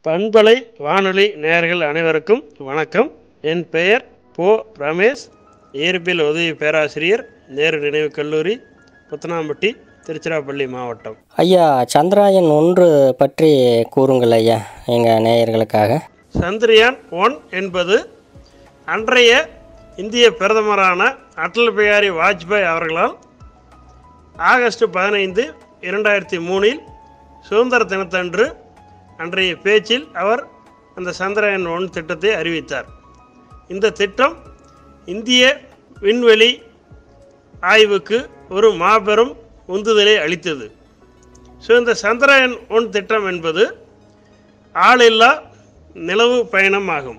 பண்பலை வானொலி நேயர்கள் அனைவருக்கும் வணக்கம் என் பெயர் போ ரமேஷ் இயற்பியல் உதவி பேராசிரியர் நேரு நினைவுக் கல்லூரி புத்தனாம்பட்டி திருச்சிராப்பள்ளி மாவட்டம் ஐயா சந்திராயன் ஒன்று பற்றி கூறுங்கள் ஐயா எங்கள் நேயர்களுக்காக சந்திரயான் ஒன் என்பது அன்றைய இந்திய பிரதமரான அடல் பிகாரி வாஜ்பாய் அவர்களால் ஆகஸ்ட் பதினைந்து இரண்டாயிரத்தி மூணில் சுதந்திர தினத்தன்று அன்றைய பேச்சில் அவர் அந்த சந்திரயான் ஒன் திட்டத்தை அறிவித்தார் இந்த திட்டம் இந்திய விண்வெளி ஆய்வுக்கு ஒரு மாபெரும் உந்துதலை அளித்தது ஸோ இந்த சந்திரயான் ஒன் திட்டம் என்பது ஆளில்லா நிலவு பயணம் ஆகும்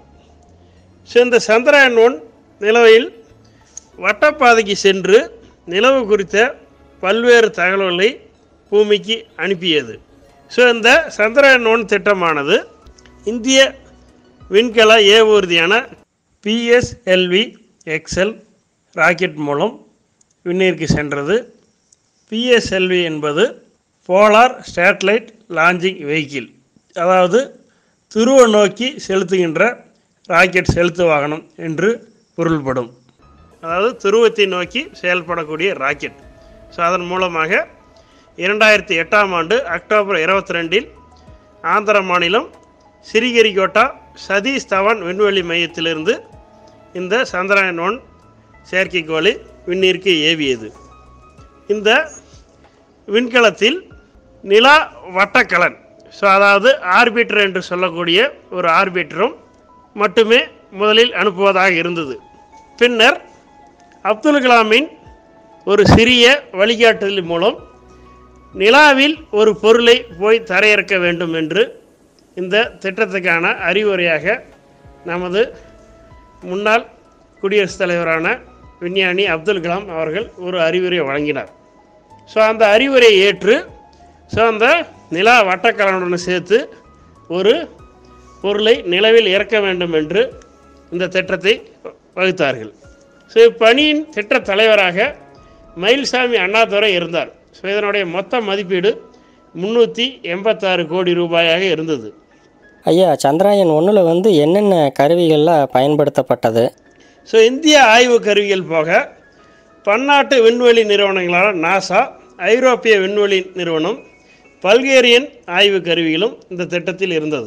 ஸோ இந்த சந்திரயான் ஒன் நிலவில் வட்டப்பாதைக்கு சென்று நிலவு குறித்த பல்வேறு தகவல்களை பூமிக்கு அனுப்பியது ஸோ இந்த சந்திரயான் ஒன் திட்டமானது இந்திய விண்கல ஏவூர்தியான பிஎஸ்எல்வி எக்ஸல் ராக்கெட் மூலம் விண்ணிற்கு சென்றது பிஎஸ்எல்வி என்பது போலார் சேட்டலைட் லாஞ்சிங் வெஹிக்கிள் அதாவது துருவ நோக்கி செலுத்துகின்ற ராக்கெட் செலுத்து வாகனம் என்று பொருள்படும் அதாவது துருவத்தை நோக்கி செயல்படக்கூடிய ராக்கெட் ஸோ அதன் மூலமாக இரண்டாயிரத்தி எட்டாம் ஆண்டு அக்டோபர் இருபத்தி ரெண்டில் ஆந்திர மாநிலம் சிறிகரிகோட்டா சதீஷ் தவான் விண்வெளி மையத்திலிருந்து இந்த சந்திரயான் ஒன் செயற்கைக்கோளை விண்ணிற்கு ஏவியது இந்த விண்கலத்தில் நிலா வட்டக்கலன் ஸோ அதாவது ஆர்பிட்டர் என்று சொல்லக்கூடிய ஒரு ஆர்பிட்டரும் மட்டுமே முதலில் அனுப்புவதாக இருந்தது பின்னர் அப்துல் கலாமின் ஒரு சிறிய வழிகாட்டுதல் மூலம் நிலாவில் ஒரு பொருளை போய் தரையிறக்க வேண்டும் என்று இந்த திட்டத்துக்கான அறிவுரையாக நமது முன்னாள் குடியரசுத் தலைவரான விஞ்ஞானி அப்துல் கலாம் அவர்கள் ஒரு அறிவுரை வழங்கினார் ஸோ அந்த அறிவுரையை ஏற்று ஸோ அந்த நிலா வட்டக்கலனுடன் சேர்த்து ஒரு பொருளை நிலவில் இறக்க வேண்டும் என்று இந்த திட்டத்தை வகுத்தார்கள் ஸோ இப்பணியின் திட்ட தலைவராக மயில்சாமி அண்ணாதுரை இருந்தார் ஸோ இதனுடைய மொத்த மதிப்பீடு முந்நூற்றி எண்பத்தாறு கோடி ரூபாயாக இருந்தது ஐயா சந்திராயன் ஒன்றில் வந்து என்னென்ன கருவிகள்லாம் பயன்படுத்தப்பட்டது ஸோ இந்திய ஆய்வு கருவிகள் போக பன்னாட்டு விண்வெளி நிறுவனங்களான நாசா ஐரோப்பிய விண்வெளி நிறுவனம் பல்கேரியன் ஆய்வு கருவிகளும் இந்த திட்டத்தில் இருந்தது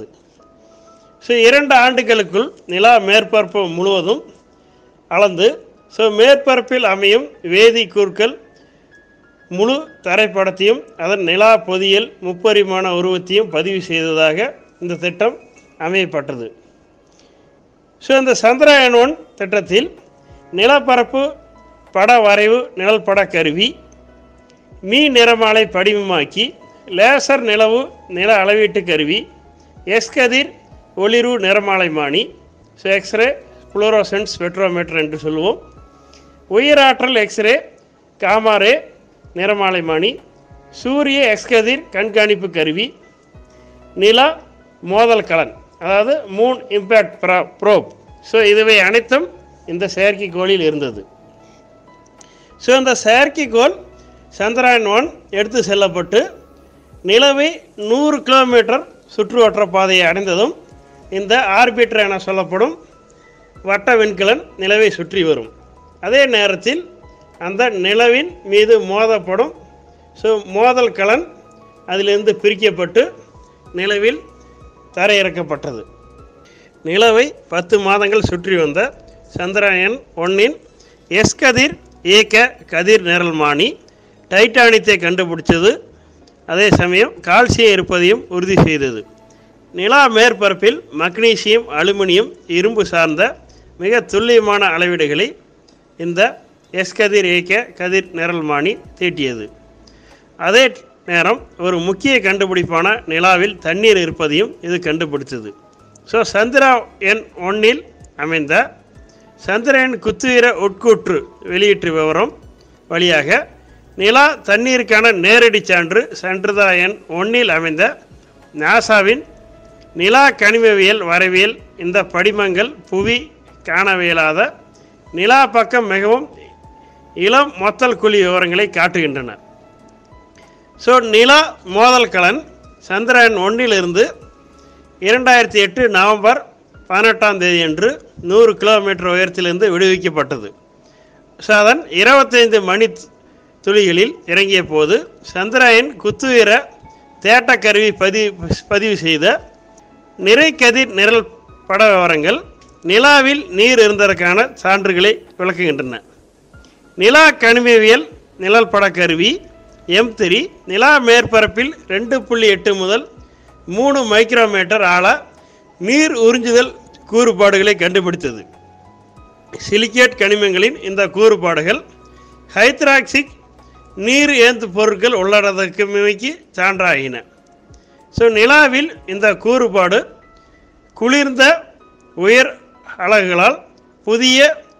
ஸோ இரண்டு ஆண்டுகளுக்குள் நிலா மேற்பரப்பு முழுவதும் அளந்து ஸோ மேற்பரப்பில் அமையும் வேதி கூறுகள் முழு தரைப்படத்தையும் அதன் நிலா பொதியல் முப்பரிமாண உருவத்தையும் பதிவு செய்ததாக இந்த திட்டம் அமையப்பட்டது ஸோ இந்த சந்திரயான் ஒன் திட்டத்தில் நிலப்பரப்பு பட வரைவு நிழல் பட கருவி மீ நிறமாலை படிமமாக்கி லேசர் நிலவு நில அளவீட்டு கருவி எஸ்கதிர் ஒளிரு நிறமாலைமானி ஸோ எக்ஸ்ரே புளோரோசன்ஸ் ஸ்பெக்ட்ரோமீட்டர் என்று சொல்லுவோம் உயிராற்றல் எக்ஸ்ரே காமாரே நிறமாலைமானி சூரிய எக்ஸ்கதிர் கண்காணிப்பு கருவி நிலா மோதல் கலன் அதாவது மூன் இம்பேக்ட் ப்ரா ப்ரோப் ஸோ இதுவை அனைத்தும் இந்த செயற்கைக்கோளில் இருந்தது ஸோ இந்த செயற்கைக்கோள் சந்திராயன் ஒன் எடுத்து செல்லப்பட்டு நிலவை நூறு கிலோமீட்டர் சுற்றுவட்ட பாதையை அடைந்ததும் இந்த ஆர்பிட்டர் என சொல்லப்படும் வட்ட விண்கலன் நிலவை சுற்றி வரும் அதே நேரத்தில் அந்த நிலவின் மீது மோதப்படும் ஸோ மோதல் கலன் அதிலிருந்து பிரிக்கப்பட்டு நிலவில் தரையிறக்கப்பட்டது நிலவை பத்து மாதங்கள் சுற்றி வந்த சந்திராயன் ஒன்னின் எஸ் கதிர் ஏக கதிர் நிரல்மானி டைட்டானியத்தை கண்டுபிடிச்சது அதே சமயம் கால்சியம் இருப்பதையும் உறுதி செய்தது நிலா மேற்பரப்பில் மக்னீசியம் அலுமினியம் இரும்பு சார்ந்த மிக துல்லியமான அளவீடுகளை இந்த எஸ் கதிர் ஏக கதிர் நிரல்மானி தீட்டியது அதே நேரம் ஒரு முக்கிய கண்டுபிடிப்பான நிலாவில் தண்ணீர் இருப்பதையும் இது கண்டுபிடித்தது ஸோ சந்திரா எண் ஒன்னில் அமைந்த சந்திரன் குத்துவீர உட்கூற்று வெளியீட்டு விவரம் வழியாக நிலா தண்ணீருக்கான நேரடி சான்று சந்திரதா எண் ஒன்னில் அமைந்த நாசாவின் நிலா கனிமவியல் வரைவியல் இந்த படிமங்கள் புவி காணவியலாத நிலா பக்கம் மிகவும் இளம் மொத்தல் குழி விவரங்களை காட்டுகின்றன ஸோ நிலா மோதல் கலன் சந்திரன் ஒன்றிலிருந்து இரண்டாயிரத்தி எட்டு நவம்பர் பதினெட்டாம் தேதியன்று நூறு கிலோமீட்டர் உயரத்திலிருந்து விடுவிக்கப்பட்டது ஸோ அதன் இருபத்தைந்து மணி துளிகளில் இறங்கிய போது சந்திராயன் குத்துயிர தேட்ட கருவி பதிவு பதிவு செய்த நிறைக்கதிர் நிரல் பட விவரங்கள் நிலாவில் நீர் இருந்ததற்கான சான்றுகளை விளக்குகின்றன நிலா கனிமவியல் நிழல் பட கருவி எம் த்ரீ நிலா மேற்பரப்பில் ரெண்டு புள்ளி எட்டு முதல் மூணு மைக்ரோமீட்டர் ஆழ நீர் உறிஞ்சுதல் கூறுபாடுகளை கண்டுபிடித்தது சிலிக்கேட் கனிமங்களின் இந்த கூறுபாடுகள் ஹைத்ராக்சிக் நீர் ஏந்து பொருட்கள் உள்ளடக்கமிக்கு சான்றாகின ஸோ நிலாவில் இந்த கூறுபாடு குளிர்ந்த உயர் அலகுகளால் புதிய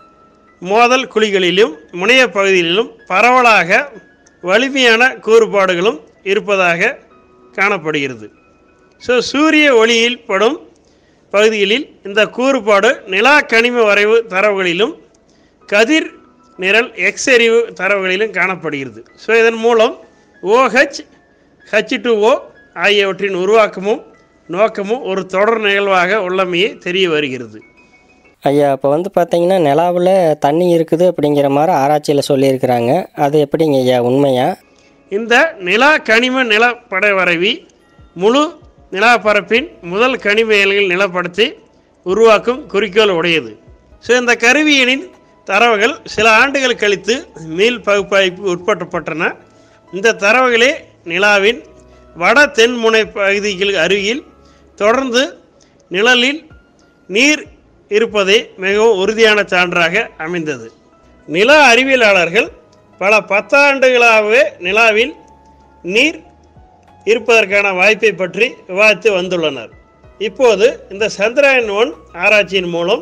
மோதல் குழிகளிலும் முனைய பகுதிகளிலும் பரவலாக வலிமையான கூறுபாடுகளும் இருப்பதாக காணப்படுகிறது ஸோ சூரிய ஒளியில் படும் பகுதிகளில் இந்த கூறுபாடு நிலா கனிம வரைவு தரவுகளிலும் கதிர் நிரல் எக்ஸ் எறிவு தரவுகளிலும் காணப்படுகிறது ஸோ இதன் மூலம் ஓஹெச் ஹச் டூ ஓ ஆகியவற்றின் உருவாக்கமும் நோக்கமும் ஒரு தொடர் நிகழ்வாக உள்ளமையே தெரிய வருகிறது ஐயா இப்போ வந்து பார்த்தீங்கன்னா நிலாவில் தண்ணி இருக்குது அப்படிங்கிற மாதிரி ஆராய்ச்சியில் சொல்லியிருக்கிறாங்க அது எப்படிங்க ஐயா உண்மையா இந்த நிலா கனிம நிலப்பட வரைவி முழு நிலாப்பரப்பின் முதல் கனிம இயல்கள் நிலப்படுத்தி உருவாக்கும் குறிக்கோள் உடையது ஸோ இந்த கருவியனின் தரவுகள் சில ஆண்டுகள் கழித்து மீள் பகுப்பாய்ப்பு உட்பட்டப்பட்டன இந்த தரவுகளே நிலாவின் வட தென் முனை பகுதிகள் அருகில் தொடர்ந்து நிழலில் நீர் இருப்பதே மிகவும் உறுதியான சான்றாக அமைந்தது நில அறிவியலாளர்கள் பல பத்தாண்டுகளாகவே நிலாவில் நீர் இருப்பதற்கான வாய்ப்பை பற்றி விவாதித்து வந்துள்ளனர் இப்போது இந்த சந்திராயன் ஒன் ஆராய்ச்சியின் மூலம்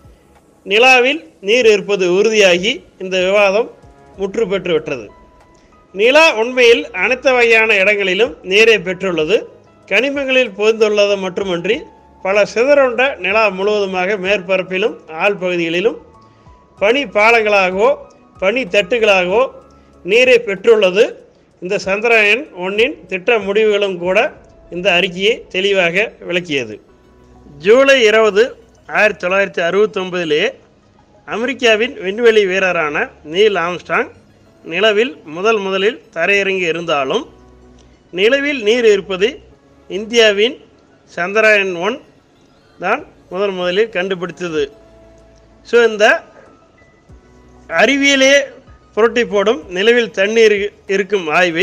நிலாவில் நீர் இருப்பது உறுதியாகி இந்த விவாதம் முற்று பெற்று விட்டது நிலா உண்மையில் அனைத்து வகையான இடங்களிலும் நீரை பெற்றுள்ளது கனிமங்களில் பொதிந்துள்ளது மட்டுமன்றி பல சிதறுண்ட நிலா முழுவதுமாக மேற்பரப்பிலும் ஆழ் பகுதிகளிலும் பனி பாலங்களாகவோ பனி தட்டுகளாகவோ நீரை பெற்றுள்ளது இந்த சந்திராயன் ஒன்றின் திட்ட முடிவுகளும் கூட இந்த அறிக்கையை தெளிவாக விளக்கியது ஜூலை இருபது ஆயிரத்தி தொள்ளாயிரத்தி அறுபத்தொம்பதிலே அமெரிக்காவின் விண்வெளி வீரரான நீல் ஆம்ஸ்டாங் நிலவில் முதல் முதலில் தரையிறங்கி இருந்தாலும் நிலவில் நீர் இருப்பது இந்தியாவின் சந்திராயன் ஒன் தான் முதல் முதலில் கண்டுபிடித்தது ஸோ இந்த அறிவியலே புரட்டி போடும் நிலவில் தண்ணீர் இருக்கும் ஆய்வை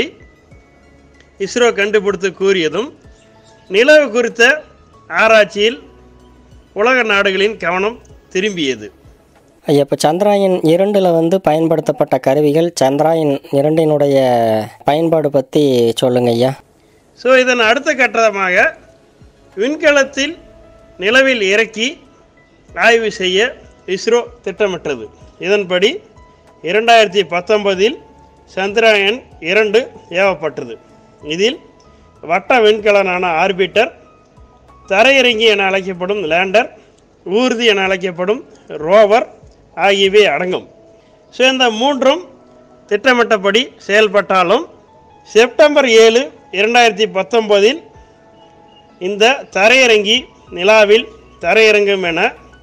இஸ்ரோ கண்டுபிடித்து கூறியதும் நிலவு குறித்த ஆராய்ச்சியில் உலக நாடுகளின் கவனம் திரும்பியது ஐயா இப்போ சந்திராயன் இரண்டில் வந்து பயன்படுத்தப்பட்ட கருவிகள் சந்திராயன் இரண்டினுடைய பயன்பாடு பற்றி சொல்லுங்க ஐயா ஸோ இதன் அடுத்த கட்டமாக விண்கலத்தில் நிலவில் இறக்கி ஆய்வு செய்ய இஸ்ரோ திட்டமிட்டது இதன்படி இரண்டாயிரத்தி பத்தொன்பதில் சந்திராயன் இரண்டு ஏவப்பட்டது இதில் வட்ட விண்கலனான ஆர்பிட்டர் தரையிறங்கி என அழைக்கப்படும் லேண்டர் ஊர்தி என அழைக்கப்படும் ரோவர் ஆகியவை அடங்கும் ஸோ இந்த மூன்றும் திட்டமிட்டபடி செயல்பட்டாலும் செப்டம்பர் ஏழு இரண்டாயிரத்தி பத்தொம்போதில் இந்த தரையிறங்கி நிலாவில் தரையிறங்கும் என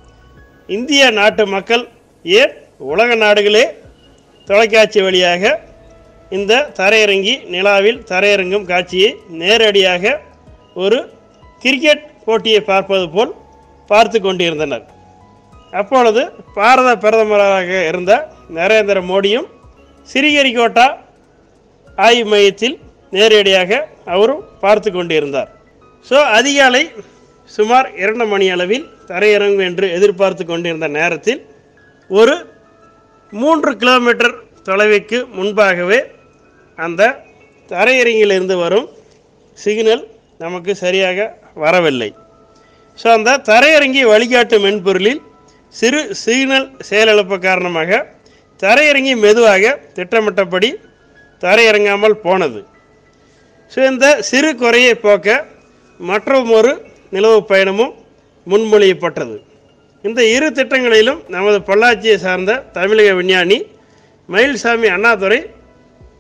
இந்திய நாட்டு மக்கள் ஏன் உலக நாடுகளே தொலைக்காட்சி வழியாக இந்த தரையிறங்கி நிலாவில் தரையிறங்கும் காட்சியை நேரடியாக ஒரு கிரிக்கெட் போட்டியை பார்ப்பது போல் பார்த்து கொண்டிருந்தனர் அப்பொழுது பாரத பிரதமராக இருந்த நரேந்திர மோடியும் சிறிகரிகோட்டா ஆய்வு மையத்தில் நேரடியாக அவரும் பார்த்து கொண்டிருந்தார் ஸோ அதிகாலை சுமார் இரண்டு மணி அளவில் தரையிறங்கும் என்று எதிர்பார்த்து கொண்டிருந்த நேரத்தில் ஒரு மூன்று கிலோமீட்டர் தொலைவுக்கு முன்பாகவே அந்த தரையிறங்கிலிருந்து வரும் சிக்னல் நமக்கு சரியாக வரவில்லை ஸோ அந்த தரையிறங்கி வழிகாட்டு மென்பொருளில் சிறு சிக்னல் செயலிழப்பு காரணமாக தரையிறங்கி மெதுவாக திட்டமிட்டபடி தரையிறங்காமல் போனது ஸோ இந்த சிறு குறையை போக்க மற்றும் ஒரு நிலவு பயணமும் முன்மொழியப்பட்டது இந்த இரு திட்டங்களிலும் நமது பொள்ளாச்சியை சார்ந்த தமிழக விஞ்ஞானி மயில்சாமி அண்ணாதுரை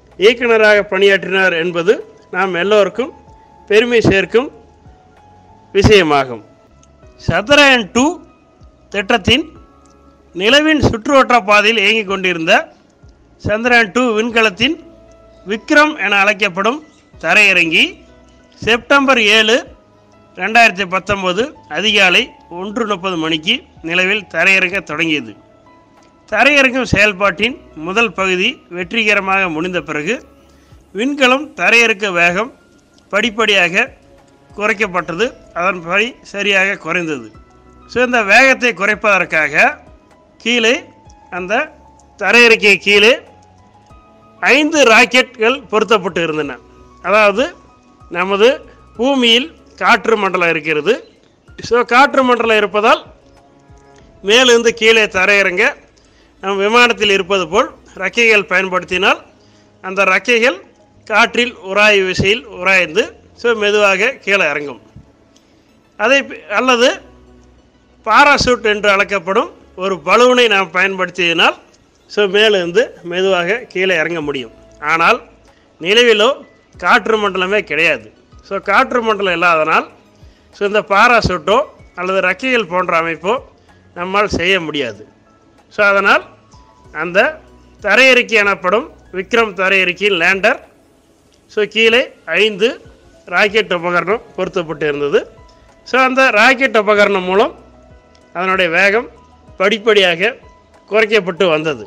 இயக்குனராக பணியாற்றினார் என்பது நாம் எல்லோருக்கும் பெருமை சேர்க்கும் விஷயமாகும் சந்திரயான் டூ திட்டத்தின் நிலவின் சுற்றுவட்ட பாதையில் இயங்கிக் கொண்டிருந்த சந்திரயான் டூ விண்கலத்தின் விக்ரம் என அழைக்கப்படும் தரையிறங்கி செப்டம்பர் ஏழு ரெண்டாயிரத்தி பத்தொம்போது அதிகாலை ஒன்று முப்பது மணிக்கு நிலவில் தரையிறங்க தொடங்கியது தரையிறங்கும் செயல்பாட்டின் முதல் பகுதி வெற்றிகரமாக முடிந்த பிறகு விண்கலம் தரையிறக்க வேகம் படிப்படியாக குறைக்கப்பட்டது அதன்படி சரியாக குறைந்தது ஸோ இந்த வேகத்தை குறைப்பதற்காக கீழே அந்த தரையிறக்கிய கீழே ஐந்து ராக்கெட்கள் பொருத்தப்பட்டு இருந்தன அதாவது நமது பூமியில் காற்று மண்டலம் இருக்கிறது ஸோ காற்று மண்டலம் இருப்பதால் மேலிருந்து கீழே தரையிறங்க நம் விமானத்தில் இருப்பது போல் ரக்கைகள் பயன்படுத்தினால் அந்த ரக்கைகள் காற்றில் உராய்வு விசையில் உராய்ந்து ஸோ மெதுவாக கீழே இறங்கும் அதை பி- அல்லது பாராசூட் என்று அழைக்கப்படும் ஒரு பலூனை நாம் பயன்படுத்தியதினால் ஸோ மேலிருந்து மெதுவாக கீழே இறங்க முடியும் ஆனால் நிலவிலோ காற்று மண்டலமே கிடையாது ஸோ காற்று மண்டலம் இல்லாதனால் ஸோ இந்த பாராசூட்டோ அல்லது ரக்கைகள் போன்ற அமைப்போ நம்மால் செய்ய முடியாது ஸோ அதனால் அந்த தரையிறக்கி எனப்படும் விக்ரம் தரையிறக்கியின் லேண்டர் ஸோ கீழே ஐந்து ராக்கெட் உபகரணம் பொருத்தப்பட்டு இருந்தது ஸோ அந்த ராக்கெட் உபகரணம் மூலம் அதனுடைய வேகம் படிப்படியாக குறைக்கப்பட்டு வந்தது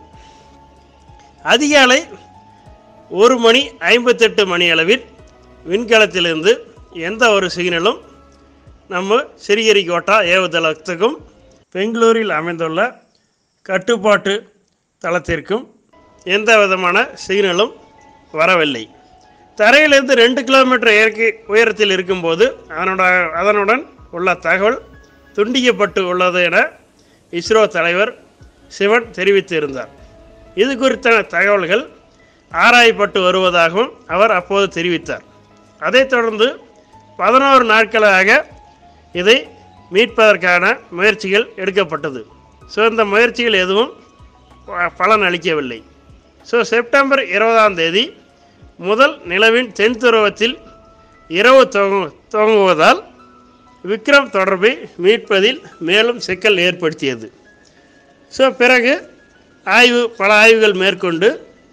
அதிகாலை ஒரு மணி ஐம்பத்தெட்டு மணி அளவில் விண்கலத்திலிருந்து எந்த ஒரு சிக்னலும் நம்ம சிறியரிகோட்டா ஏவுதளத்துக்கும் பெங்களூரில் அமைந்துள்ள கட்டுப்பாட்டு தளத்திற்கும் எந்த விதமான சிக்னலும் வரவில்லை தரையிலிருந்து ரெண்டு கிலோமீட்டர் இயற்கை உயரத்தில் இருக்கும்போது அதனோட அதனுடன் உள்ள தகவல் துண்டிக்கப்பட்டு உள்ளது என இஸ்ரோ தலைவர் சிவன் தெரிவித்திருந்தார் இது குறித்த தகவல்கள் ஆராயப்பட்டு வருவதாகவும் அவர் அப்போது தெரிவித்தார் அதைத் தொடர்ந்து பதினோரு நாட்களாக இதை மீட்பதற்கான முயற்சிகள் எடுக்கப்பட்டது ஸோ இந்த முயற்சிகள் எதுவும் ப- பலன் அளிக்கவில்லை ஸோ செப்டம்பர் இருபதாம் தேதி முதல் நிலவின் தென் துருவத்தில் இரவு துவங்கு துவங்குவதால் விக்ரம் தொடர்பை மீட்பதில் மேலும் சிக்கல் ஏற்படுத்தியது ஸோ பிறகு ஆய்வு பல ஆய்வுகள் மேற்கொண்டு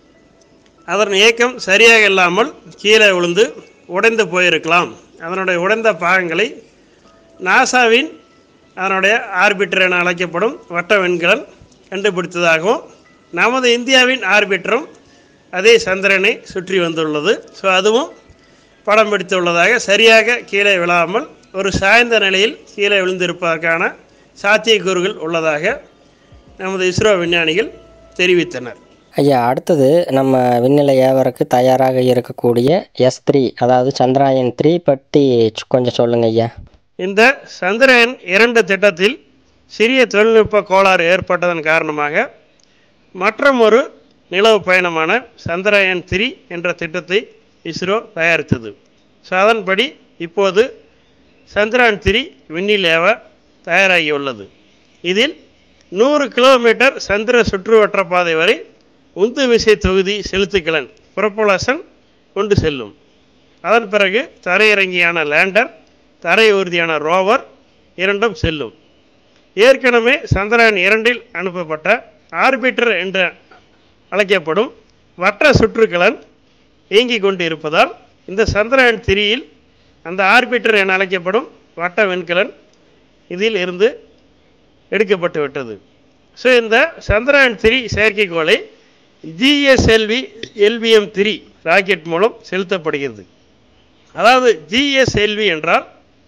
அதன் இயக்கம் சரியாக இல்லாமல் கீழே விழுந்து உடைந்து போயிருக்கலாம் அதனுடைய உடைந்த பாகங்களை நாசாவின் அதனுடைய ஆர்பிட்டர் என அழைக்கப்படும் வட்ட விண்கலன் கண்டுபிடித்ததாகவும் நமது இந்தியாவின் ஆர்பிட்டரும் அதே சந்திரனை சுற்றி வந்துள்ளது ஸோ அதுவும் படம் பிடித்துள்ளதாக சரியாக கீழே விழாமல் ஒரு சாய்ந்த நிலையில் கீழே விழுந்திருப்பதற்கான சாத்தியக்கூறுகள் உள்ளதாக நமது இஸ்ரோ விஞ்ஞானிகள் தெரிவித்தனர் ஐயா அடுத்தது நம்ம விண்ணிலை ஏவருக்கு தயாராக இருக்கக்கூடிய எஸ் த்ரீ அதாவது சந்திராயன் த்ரீ பற்றி சு- கொஞ்சம் சொல்லுங்க ஐயா இந்த சந்திரயான் இரண்டு திட்டத்தில் சிறிய தொழில்நுட்ப கோளாறு ஏற்பட்டதன் காரணமாக மற்றும் ஒரு நிலவு பயணமான சந்திரயான் த்ரீ என்ற திட்டத்தை இஸ்ரோ தயாரித்தது ஸோ அதன்படி இப்போது சந்திரயான் த்ரீ விண்ணில் ஏவ தயாராகியுள்ளது இதில் நூறு கிலோமீட்டர் சந்திர சுற்றுவட்ட பாதை வரை உந்து விசை தொகுதி செலுத்துக்கிழன் புரப்போலசன் கொண்டு செல்லும் அதன் பிறகு தரையிறங்கியான லேண்டர் தரை உறுதியான ரோவர் இரண்டும் செல்லும் ஏற்கனவே சந்திரயான் இரண்டில் அனுப்பப்பட்ட ஆர்பிட்டர் என்று அழைக்கப்படும் வட்ட சுற்றுக்கலன் இயங்கிக் கொண்டு இருப்பதால் இந்த சந்திரயான் த்ரீயில் அந்த ஆர்பிட்டர் என அழைக்கப்படும் வட்ட விண்கலன் இதில் இருந்து எடுக்கப்பட்டு விட்டது ஸோ இந்த சந்திரயான் த்ரீ செயற்கைக்கோளை ஜிஎஸ்எல்வி எல்விஎம் த்ரீ ராக்கெட் மூலம் செலுத்தப்படுகிறது அதாவது ஜிஎஸ்எல்வி என்றால்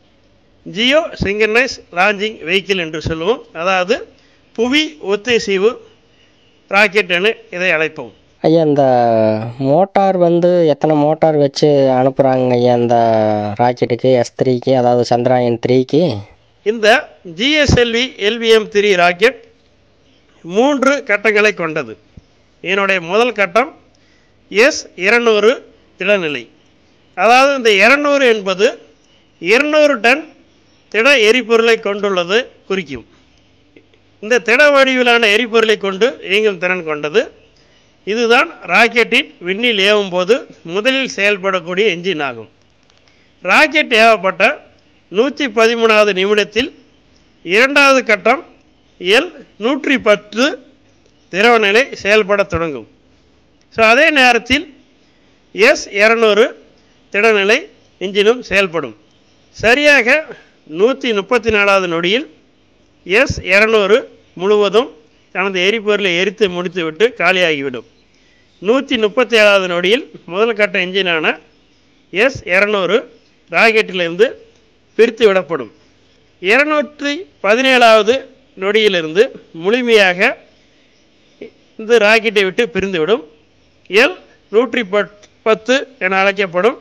ஜியோ சிங்கனைஸ் லாஞ்சிங் வெஹிக்கிள் என்று சொல்லுவோம் அதாவது புவி ஒத்திசைவு ராக்கெட் என இதை அழைப்போம் ஐயா இந்த மோட்டார் வந்து எத்தனை மோட்டார் வச்சு அனுப்புகிறாங்க ஐயா இந்த ராக்கெட்டுக்கு எஸ் த்ரீக்கு அதாவது சந்திராயன் த்ரீக்கு இந்த ஜிஎஸ்எல்வி எல்விஎம் த்ரீ ராக்கெட் மூன்று கட்டங்களை கொண்டது இதனுடைய முதல் கட்டம் எஸ் இருநூறு திடநிலை அதாவது இந்த இருநூறு என்பது இருநூறு டன் திட எரிபொருளை கொண்டுள்ளது குறிக்கும் இந்த திட வடிவிலான எரிபொருளை கொண்டு இயங்கும் திறன் கொண்டது இதுதான் ராக்கெட்டின் விண்ணில் ஏவும் போது முதலில் செயல்படக்கூடிய என்ஜின் ஆகும் ராக்கெட் ஏவப்பட்ட நூற்றி பதிமூணாவது நிமிடத்தில் இரண்டாவது கட்டம் எல் நூற்றி பத்து திரவநிலை செயல்படத் தொடங்கும் ஸோ அதே நேரத்தில் எஸ் இரநூறு திடநிலை இன்ஜினும் செயல்படும் சரியாக நூற்றி முப்பத்தி நாலாவது நொடியில் எஸ் இரநூறு முழுவதும் தனது எரிபொருளை எரித்து முடித்துவிட்டு காலியாகிவிடும் நூற்றி முப்பத்தி ஏழாவது நொடியில் முதல் கட்ட இன்ஜினான எஸ் இரநூறு ராக்கெட்டிலிருந்து பிரித்து விடப்படும் இருநூற்றி பதினேழாவது நொடியிலிருந்து முழுமையாக இந்த ராக்கெட்டை விட்டு பிரிந்துவிடும் எல் நூற்றி பத் பத்து என அழைக்கப்படும்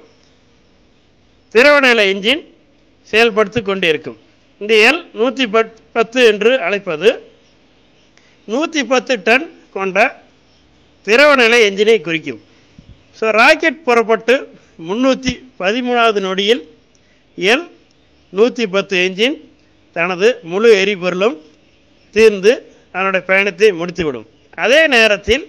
திரவநிலை இன்ஜின் செயல்படுத்தி கொண்டிருக்கும் இந்த எல் நூற்றி பத் பத்து என்று அழைப்பது நூற்றி பத்து டன் கொண்ட திரவநிலை என்ஜினை குறிக்கும் ஸோ ராக்கெட் புறப்பட்டு முந்நூற்றி பதிமூணாவது நொடியில் எல் நூற்றி பத்து என்ஜின் தனது முழு எரிபொருளும் தீர்ந்து அதனுடைய பயணத்தை முடித்துவிடும் அதே நேரத்தில்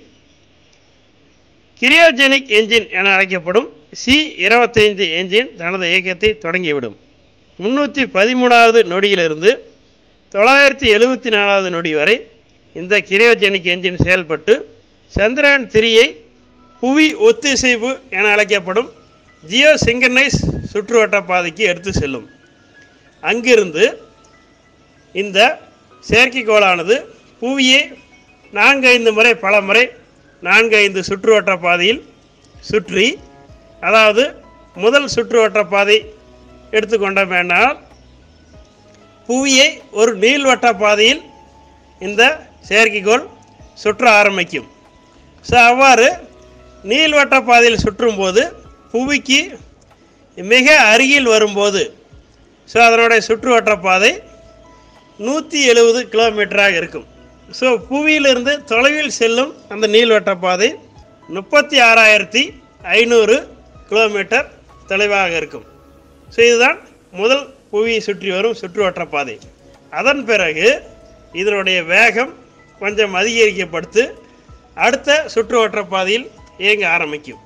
கிரியோஜெனிக் என்ஜின் என அழைக்கப்படும் சி இருபத்தைந்து என்ஜின் தனது இயக்கத்தை தொடங்கிவிடும் முந்நூற்றி பதிமூணாவது நொடியிலிருந்து தொள்ளாயிரத்தி எழுபத்தி நாலாவது நொடி வரை இந்த கிரியோஜெனிக் என்ஜின் செயல்பட்டு சந்திரயான் த்ரீயை புவி ஒத்திசைவு என அழைக்கப்படும் ஜியோ சிங்கனைஸ் சுற்றுவட்ட பாதைக்கு எடுத்து செல்லும் அங்கிருந்து இந்த செயற்கைக்கோளானது புவியை நான்கு ஐந்து முறை பல முறை நான்கு ஐந்து சுற்றுவட்ட பாதையில் சுற்றி அதாவது முதல் சுற்றுவட்ட பாதை எடுத்துக்கொண்டோமேனால் புவியை ஒரு நீள்வட்ட பாதையில் இந்த செயற்கைக்கோள் சுற்ற ஆரம்பிக்கும் ஸோ அவ்வாறு நீள்வட்ட பாதையில் சுற்றும்போது புவிக்கு மிக அருகில் வரும்போது ஸோ அதனுடைய சுற்றுவட்ட பாதை நூற்றி எழுபது கிலோமீட்டராக இருக்கும் ஸோ புவியிலிருந்து தொலைவில் செல்லும் அந்த நீள்வட்ட பாதை முப்பத்தி ஆறாயிரத்தி ஐநூறு கிலோமீட்டர் தொலைவாக இருக்கும் ஸோ இதுதான் முதல் புவியை சுற்றி வரும் சுற்றுவட்ட பாதை அதன் பிறகு இதனுடைய வேகம் கொஞ்சம் அதிகரிக்கப்படுத்து அடுத்த சுற்றுவட்ட பாதையில் இயங்க ஆரம்பிக்கும்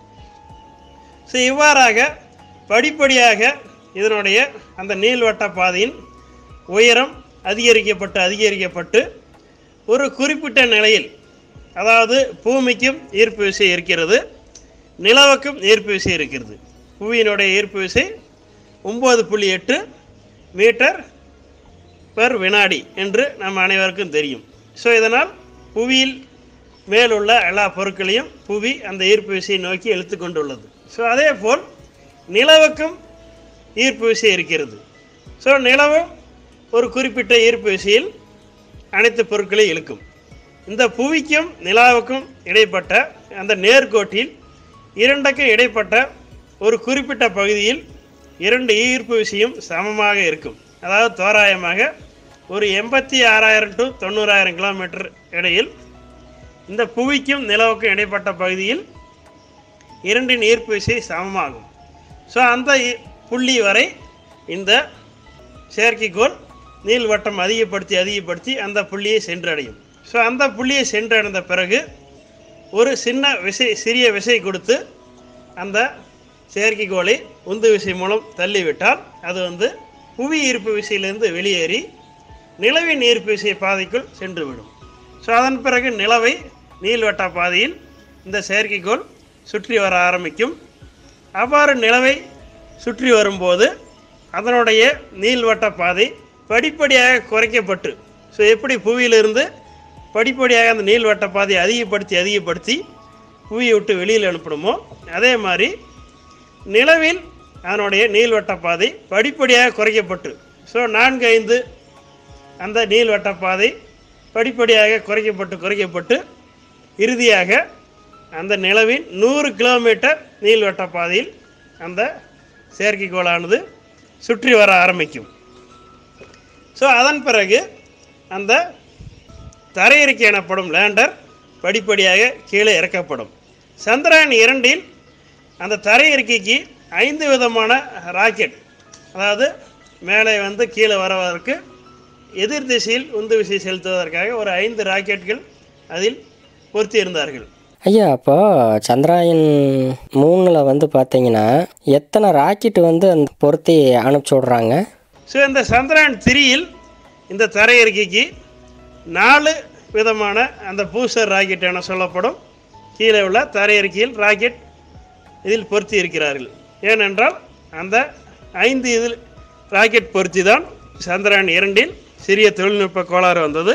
ஸோ இவ்வாறாக படிப்படியாக இதனுடைய அந்த நீள்வட்ட பாதையின் உயரம் அதிகரிக்கப்பட்டு அதிகரிக்கப்பட்டு ஒரு குறிப்பிட்ட நிலையில் அதாவது பூமிக்கும் ஈர்ப்பு விசை இருக்கிறது நிலவுக்கும் ஈர்ப்பு விசை இருக்கிறது புவியினுடைய ஈர்ப்பு விசை ஒம்பது புள்ளி எட்டு மீட்டர் பெர் வினாடி என்று நம் அனைவருக்கும் தெரியும் ஸோ இதனால் புவியில் மேலுள்ள எல்லா பொருட்களையும் புவி அந்த ஈர்ப்பு விசையை நோக்கி இழுத்து கொண்டுள்ளது ஸோ அதே போல் நிலவுக்கும் ஈர்ப்பு விசை இருக்கிறது ஸோ நிலவும் ஒரு குறிப்பிட்ட ஈர்ப்பு விசையில் அனைத்து பொருட்களையும் இழுக்கும் இந்த புவிக்கும் நிலாவுக்கும் இடைப்பட்ட அந்த நேர்கோட்டில் இரண்டுக்கும் இடைப்பட்ட ஒரு குறிப்பிட்ட பகுதியில் இரண்டு ஈர்ப்பு விசையும் சமமாக இருக்கும் அதாவது தோராயமாக ஒரு எண்பத்தி ஆறாயிரம் டு தொண்ணூறாயிரம் கிலோமீட்டர் இடையில் இந்த புவிக்கும் நிலவுக்கும் இடைப்பட்ட பகுதியில் இரண்டின் ஈர்ப்பு விசை சமமாகும் ஸோ அந்த இ- புள்ளி வரை இந்த செயற்கைக்கோள் நீள்வட்டம் அதிகப்படுத்தி அதிகப்படுத்தி அந்த புள்ளியை சென்றடையும் ஸோ அந்த புள்ளியை சென்றடைந்த பிறகு ஒரு சின்ன விசை சிறிய விசை கொடுத்து அந்த செயற்கைக்கோளை உந்து விசை மூலம் தள்ளிவிட்டால் அது வந்து புவி ஈர்ப்பு விசையிலிருந்து வெளியேறி நிலவின் ஈர்ப்பு விசை பாதைக்குள் சென்றுவிடும் ஸோ அதன் பிறகு நிலவை நீள்வட்ட பாதையில் இந்த செயற்கைக்கோள் சுற்றி வர ஆரம்பிக்கும் அவ்வாறு நிலவை சுற்றி வரும்போது அதனுடைய நீள்வட்ட பாதை படிப்படியாக குறைக்கப்பட்டு ஸோ எப்படி புவியிலிருந்து படிப்படியாக அந்த நீள்வட்ட பாதையை அதிகப்படுத்தி அதிகப்படுத்தி புவியை விட்டு வெளியில் அனுப்பணுமோ அதே மாதிரி நிலவில் அதனுடைய நீள்வட்ட பாதை படிப்படியாக குறைக்கப்பட்டு ஸோ நான்கு ஐந்து அந்த நீள்வட்ட பாதை படிப்படியாக குறைக்கப்பட்டு குறைக்கப்பட்டு இறுதியாக அந்த நிலவின் நூறு கிலோமீட்டர் நீள்வட்ட பாதையில் அந்த செயற்கைக்கோளானது சுற்றி வர ஆரம்பிக்கும் ஸோ அதன் பிறகு அந்த தரையிறக்கி எனப்படும் லேண்டர் படிப்படியாக கீழே இறக்கப்படும் சந்திரயான் இரண்டில் அந்த தரையிறக்கிக்கு ஐந்து விதமான ராக்கெட் அதாவது மேலே வந்து கீழே வருவதற்கு எதிர் திசையில் உந்து விசை செலுத்துவதற்காக ஒரு ஐந்து ராக்கெட்கள் அதில் பொருத்தி இருந்தார்கள் ஐயா அப்போ சந்திராயன் மூணில் வந்து பார்த்தீங்கன்னா எத்தனை ராக்கெட் வந்து அந்த பொருத்தி அனுப்பிச்சி விட்றாங்க ஸோ இந்த சந்திரயான் த்ரீயில் இந்த தரையிறக்கிக்கு நாலு விதமான அந்த பூசர் ராக்கெட் என சொல்லப்படும் கீழே உள்ள தரையிறக்கியில் ராக்கெட் இதில் பொருத்தி இருக்கிறார்கள் ஏனென்றால் அந்த ஐந்து இதில் ராக்கெட் பொருத்தி தான் சந்திரயான் இரண்டில் சிறிய தொழில்நுட்ப கோளாறு வந்தது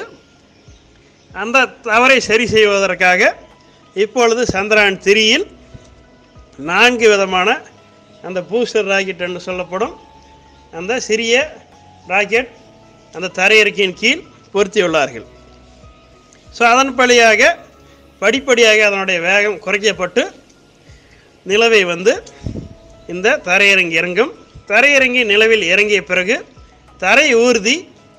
அந்த தவறை சரி செய்வதற்காக இப்பொழுது சந்திரயான் த்ரீயில் நான்கு விதமான அந்த பூஸ்டர் ராக்கெட் என்று சொல்லப்படும் அந்த சிறிய ராக்கெட் அந்த தரையிறக்கியின் கீழ் பொருத்தியுள்ளார்கள் ஸோ அதன் வழியாக படிப்படியாக அதனுடைய வேகம் குறைக்கப்பட்டு நிலவை வந்து இந்த தரையிறங்கி இறங்கும் தரையிறங்கி நிலவில் இறங்கிய பிறகு தரை ஊர்தி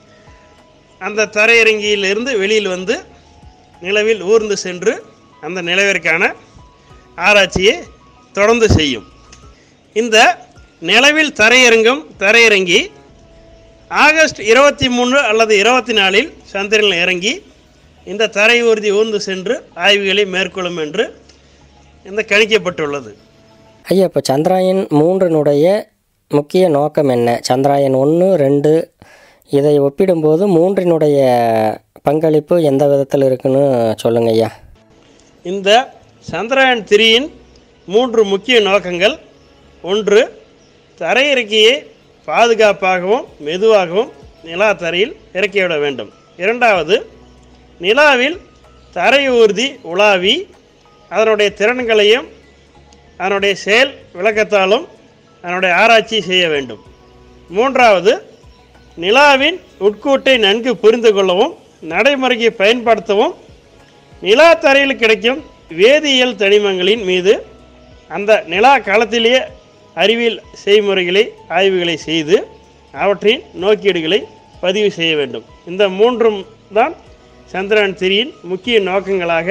அந்த தரையிறங்கியிலிருந்து வெளியில் வந்து நிலவில் ஊர்ந்து சென்று அந்த நிலவிற்கான ஆராய்ச்சியை தொடர்ந்து செய்யும் இந்த நிலவில் தரையிறங்கும் தரையிறங்கி ஆகஸ்ட் இருபத்தி மூணு அல்லது இருபத்தி நாலில் சந்திரனில் இறங்கி இந்த தரை ஊர்தி ஊர்ந்து சென்று ஆய்வுகளை மேற்கொள்ளும் என்று இந்த கணிக்கப்பட்டுள்ளது ஐயா இப்போ சந்திராயன் மூன்றினுடைய முக்கிய நோக்கம் என்ன சந்திராயன் ஒன்று ரெண்டு இதை ஒப்பிடும்போது மூன்றினுடைய பங்களிப்பு எந்த விதத்தில் இருக்குன்னு சொல்லுங்க ஐயா இந்த சந்திரயான் த்ரீயின் மூன்று முக்கிய நோக்கங்கள் ஒன்று தரையிறக்கியை பாதுகாப்பாகவும் மெதுவாகவும் நிலா தரையில் இறக்கிவிட வேண்டும் இரண்டாவது நிலாவில் தரை ஊர்தி உலாவி அதனுடைய திறன்களையும் அதனுடைய செயல் விளக்கத்தாலும் அதனுடைய ஆராய்ச்சி செய்ய வேண்டும் மூன்றாவது நிலாவின் உட்கூட்டை நன்கு புரிந்து கொள்ளவும் நடைமுறைக்கு பயன்படுத்தவும் நிலா தரையில் கிடைக்கும் வேதியியல் தனிமங்களின் மீது அந்த நிலா களத்திலேயே அறிவியல் செய்முறைகளை ஆய்வுகளை செய்து அவற்றின் நோக்கீடுகளை பதிவு செய்ய வேண்டும் இந்த மூன்றும் தான் சந்திரயான் த்ரீயின் முக்கிய நோக்கங்களாக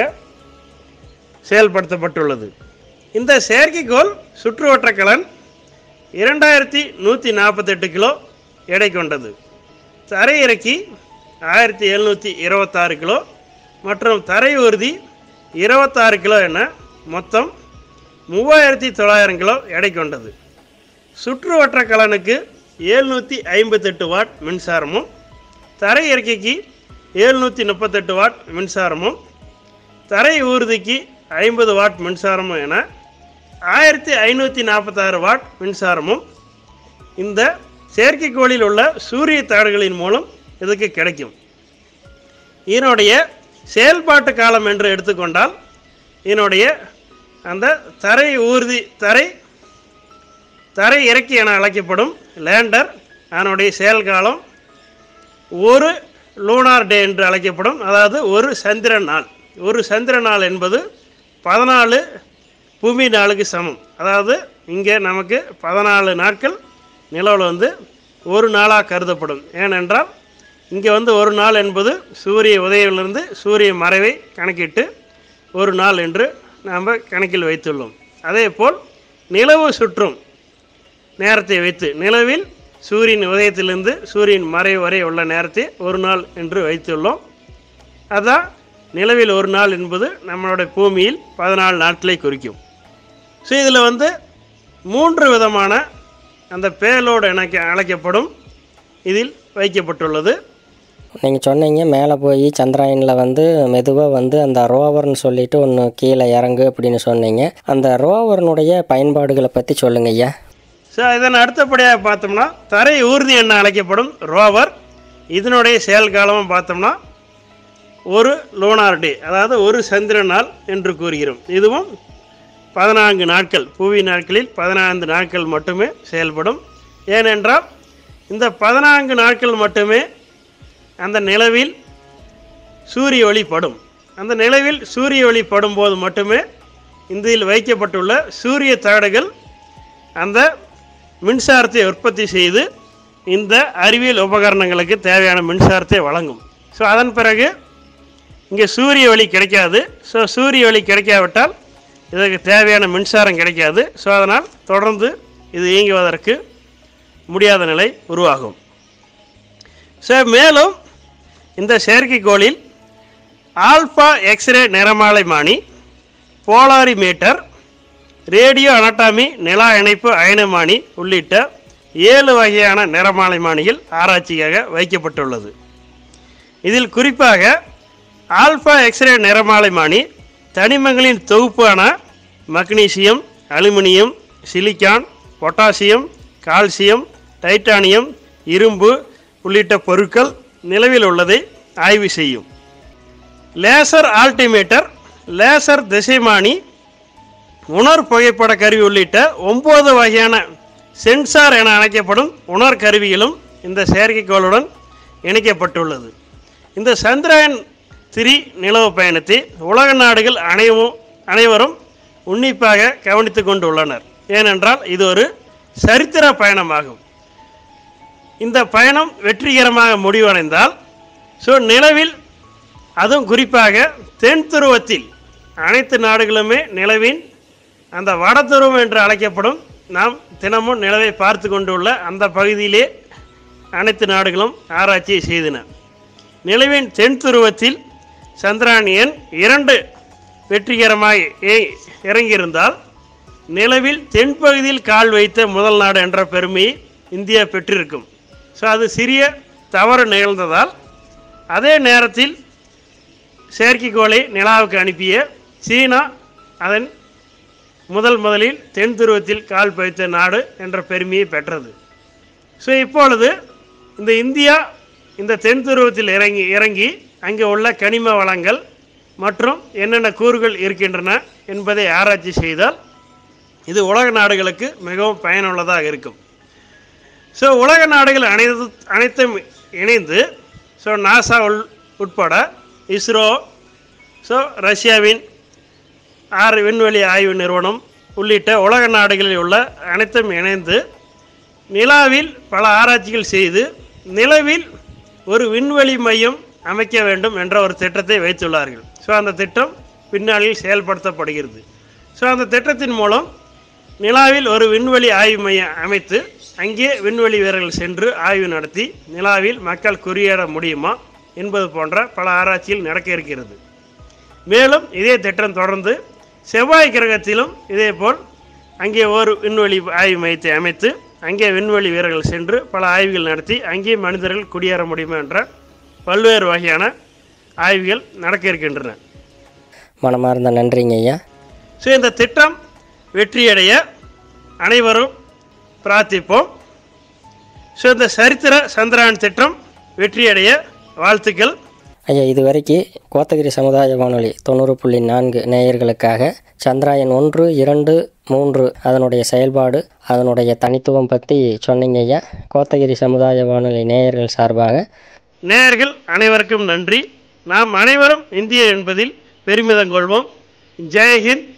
செயல்படுத்தப்பட்டுள்ளது இந்த செயற்கைக்கோள் சுற்றுவட்டக்கலன் இரண்டாயிரத்தி நூற்றி நாற்பத்தெட்டு கிலோ எடை கொண்டது தரையிறக்கி ஆயிரத்தி எழுநூற்றி இருபத்தாறு கிலோ மற்றும் தரை ஊர்தி இருபத்தாறு கிலோ என மொத்தம் மூவாயிரத்தி தொள்ளாயிரம் கிலோ எடை கொண்டது சுற்றுவட்ட கலனுக்கு ஏழ்நூற்றி ஐம்பத்தெட்டு வாட் மின்சாரமும் தரை இறக்கைக்கு ஏழ்நூற்றி முப்பத்தெட்டு வாட் மின்சாரமும் தரை ஊர்திக்கு ஐம்பது வாட் மின்சாரமும் என ஆயிரத்தி ஐநூற்றி நாற்பத்தாறு வாட் மின்சாரமும் இந்த செயற்கைக்கோளில் உள்ள சூரிய தகடுகளின் மூலம் இதுக்கு கிடைக்கும் இதனுடைய செயல்பாட்டு காலம் என்று எடுத்துக்கொண்டால் இதனுடைய அந்த தரை ஊர்தி தரை தரை இறக்கி என அழைக்கப்படும் லேண்டர் அதனுடைய செயல்காலம் ஒரு லூனார் டே என்று அழைக்கப்படும் அதாவது ஒரு சந்திர நாள் ஒரு சந்திர நாள் என்பது பதினாலு பூமி நாளுக்கு சமம் அதாவது இங்கே நமக்கு பதினாலு நாட்கள் நிலவில் வந்து ஒரு நாளாக கருதப்படும் ஏனென்றால் இங்கே வந்து ஒரு நாள் என்பது சூரிய உதயத்திலிருந்து சூரிய மறைவை கணக்கிட்டு ஒரு நாள் என்று நாம் கணக்கில் வைத்துள்ளோம் அதே போல் நிலவு சுற்றும் நேரத்தை வைத்து நிலவில் சூரியன் உதயத்திலிருந்து சூரியன் மறைவு வரை உள்ள நேரத்தை ஒரு நாள் என்று வைத்துள்ளோம் அதான் நிலவில் ஒரு நாள் என்பது நம்மளுடைய பூமியில் பதினாலு நாட்களை குறிக்கும் ஸோ இதில் வந்து மூன்று விதமான அந்த பேலோடு எனக்கு அழைக்கப்படும் இதில் வைக்கப்பட்டுள்ளது நீங்கள் சொன்னீங்க மேலே போய் சந்திராயனில் வந்து மெதுவாக வந்து அந்த ரோவர்னு சொல்லிட்டு ஒன்று கீழே இறங்கு அப்படின்னு சொன்னீங்க அந்த ரோவர்னுடைய பயன்பாடுகளை பற்றி சொல்லுங்க ஐயா ஸோ இதன் அடுத்தபடியாக பார்த்தோம்னா தரை ஊர்தி என அழைக்கப்படும் ரோவர் இதனுடைய செயல்காலமும் பார்த்தோம்னா ஒரு லூனார் டே அதாவது ஒரு சந்திர நாள் என்று கூறுகிறோம் இதுவும் பதினான்கு நாட்கள் புவி நாட்களில் பதினான்கு நாட்கள் மட்டுமே செயல்படும் ஏனென்றால் இந்த பதினான்கு நாட்கள் மட்டுமே அந்த நிலவில் சூரிய ஒளி படும் அந்த நிலவில் சூரிய ஒளி படும்போது மட்டுமே இதில் வைக்கப்பட்டுள்ள சூரிய தகடுகள் அந்த மின்சாரத்தை உற்பத்தி செய்து இந்த அறிவியல் உபகரணங்களுக்கு தேவையான மின்சாரத்தை வழங்கும் ஸோ அதன் பிறகு இங்கே சூரிய ஒளி கிடைக்காது ஸோ சூரிய ஒளி கிடைக்காவிட்டால் இதற்கு தேவையான மின்சாரம் கிடைக்காது ஸோ அதனால் தொடர்ந்து இது இயங்குவதற்கு முடியாத நிலை உருவாகும் ஸோ மேலும் இந்த செயற்கைக்கோளில் ஆல்பா எக்ஸ்ரே நிறமாலைமானி போலாரிமீட்டர் ரேடியோ அனட்டாமி நிலா இணைப்பு அயனமானி உள்ளிட்ட ஏழு வகையான நிறமாலைமானிகள் ஆராய்ச்சிக்காக வைக்கப்பட்டுள்ளது இதில் குறிப்பாக ஆல்பா எக்ஸ்ரே நிறமாலைமானி தனிமங்களின் தொகுப்பான magnesium aluminium silicon potassium calcium titanium இரும்பு உள்ளிட்ட பொருட்கள் நிலவில் உள்ளதை ஆய்வு செய்யும் லேசர் ஆல்டிமேட்டர் லேசர் திசைமானி உணர் புகைப்பட கருவி உள்ளிட்ட ஒன்பது வகையான சென்சார் என அழைக்கப்படும் உணர் கருவிகளும் இந்த செயற்கைக்கோளுடன் இணைக்கப்பட்டுள்ளது இந்த சந்திரயான் த்ரீ நிலவு பயணத்தை உலக நாடுகள் அனைவரும் அனைவரும் உன்னிப்பாக கவனித்து கொண்டுள்ளனர் ஏனென்றால் இது ஒரு சரித்திர பயணமாகும் இந்த பயணம் வெற்றிகரமாக முடிவடைந்தால் ஸோ நிலவில் அதுவும் குறிப்பாக தென் துருவத்தில் அனைத்து நாடுகளுமே நிலவின் அந்த வட துருவம் என்று அழைக்கப்படும் நாம் தினமும் நிலவை பார்த்து கொண்டுள்ள அந்த பகுதியிலே அனைத்து நாடுகளும் ஆராய்ச்சி செய்தன நிலவின் தென் துருவத்தில் சந்திராயன் இரண்டு வெற்றிகரமாக ஏ- இறங்கியிருந்தால் நிலவில் தென்பகுதியில் கால் வைத்த முதல் நாடு என்ற பெருமையை இந்தியா பெற்றிருக்கும் ஸோ அது சிறிய தவறு நிகழ்ந்ததால் அதே நேரத்தில் செயற்கைக்கோளை நிலாவுக்கு அனுப்பிய சீனா அதன் முதல் முதலில் தென் துருவத்தில் கால் பதித்த நாடு என்ற பெருமையை பெற்றது ஸோ இப்பொழுது இந்த இந்தியா இந்த தென் துருவத்தில் இறங்கி இறங்கி அங்கே உள்ள கனிம வளங்கள் மற்றும் என்னென்ன கூறுகள் இருக்கின்றன என்பதை ஆராய்ச்சி செய்தால் இது உலக நாடுகளுக்கு மிகவும் பயனுள்ளதாக இருக்கும் ஸோ உலக நாடுகள் அனைத்து அனைத்தும் இணைந்து ஸோ நாசா உள் உட்பட இஸ்ரோ ஸோ ரஷ்யாவின் ஆறு விண்வெளி ஆய்வு நிறுவனம் உள்ளிட்ட உலக நாடுகளில் உள்ள அனைத்தும் இணைந்து நிலாவில் பல ஆராய்ச்சிகள் செய்து நிலவில் ஒரு விண்வெளி மையம் அமைக்க வேண்டும் என்ற ஒரு திட்டத்தை வைத்துள்ளார்கள் ஸோ அந்த திட்டம் பின்னாளில் செயல்படுத்தப்படுகிறது ஸோ அந்த திட்டத்தின் மூலம் நிலாவில் ஒரு விண்வெளி ஆய்வு மையம் அமைத்து அங்கே விண்வெளி வீரர்கள் சென்று ஆய்வு நடத்தி நிலாவில் மக்கள் குறியிட முடியுமா என்பது போன்ற பல ஆராய்ச்சிகள் நடக்க இருக்கிறது மேலும் இதே திட்டம் தொடர்ந்து செவ்வாய் கிரகத்திலும் இதேபோல் அங்கே ஒரு விண்வெளி ஆய்வு மையத்தை அமைத்து அங்கே விண்வெளி வீரர்கள் சென்று பல ஆய்வுகள் நடத்தி அங்கே மனிதர்கள் குடியேற முடியுமா என்ற பல்வேறு வகையான ஆய்வுகள் நடக்க இருக்கின்றன மனமார்ந்த நன்றிங்க ஐயா ஸோ இந்த திட்டம் வெற்றியடைய அனைவரும் பிரார்த்திப்போம் ஸோ இந்த சரித்திர சந்திராயன் திட்டம் வெற்றியடைய வாழ்த்துக்கள் ஐயா இதுவரைக்கும் கோத்தகிரி சமுதாய வானொலி தொண்ணூறு புள்ளி நான்கு நேயர்களுக்காக சந்திராயன் ஒன்று இரண்டு மூன்று அதனுடைய செயல்பாடு அதனுடைய தனித்துவம் பற்றி சொன்னீங்க ஐயா கோத்தகிரி சமுதாய வானொலி நேயர்கள் சார்பாக நேயர்கள் அனைவருக்கும் நன்றி நாம் அனைவரும் இந்தியர் என்பதில் பெருமிதம் கொள்வோம் ஜெய்ஹிந்த்